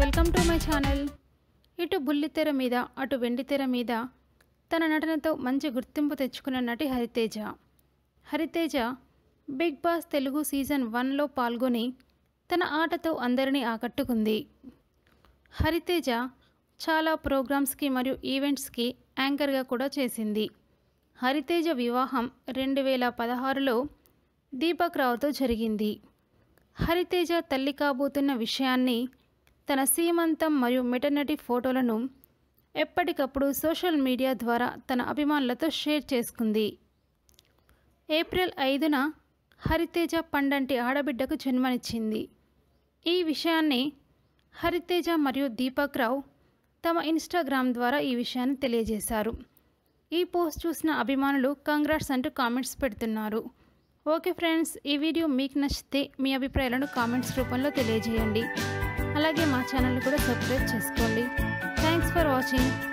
welcome to my channel ఇటు బుల్లితెర మీద అటు వెండితెర మీద తన నటనతో మంచి గుర్తింపు తెచ్చుకున్న నటి Hariteja Hariteja Bigg Boss Telugu season వన్లో పాల్గొని తన ఆటతో అందరినీ ఆకట్టుకుంది హరితేజ చాలా ప్రోగ్రామ్స్కి మరియు ఈవెంట్స్కి యాంకర్గా కూడా చేసింది హరితేజ వివాహం రెండు వేల పదహారులో దీపక్ రావుతో జరిగింది హరితేజ తల్లి కాబోతున్న విషయాన్ని తన సీమంతం మరియు మెటర్నిటీ ఫోటోలను ఎప్పటికప్పుడు సోషల్ మీడియా ద్వారా తన అభిమానులతో షేర్ చేసుకుంది ఏప్రిల్ ఐదున హరితేజ పండంటి ఆడబిడ్డకు జన్మనిచ్చింది ఈ విషయాన్ని హరితేజ మరియు దీపక్ రావు తమ ఇన్స్టాగ్రామ్ ద్వారా ఈ విషయాన్ని తెలియజేశారు ఈ పోస్ట్ చూసిన అభిమానులు కంగ్రాట్స్ అంటూ కామెంట్స్ పెడుతున్నారు ఓకే ఫ్రెండ్స్ ఈ వీడియో మీకు నచ్చితే మీ అభిప్రాయాలను కామెంట్స్ రూపంలో తెలియజేయండి అలాగే మా ఛానల్ కూడా సబ్స్క్రైబ్ చేసుకోండి థ్యాంక్స్ ఫర్ వాచింగ్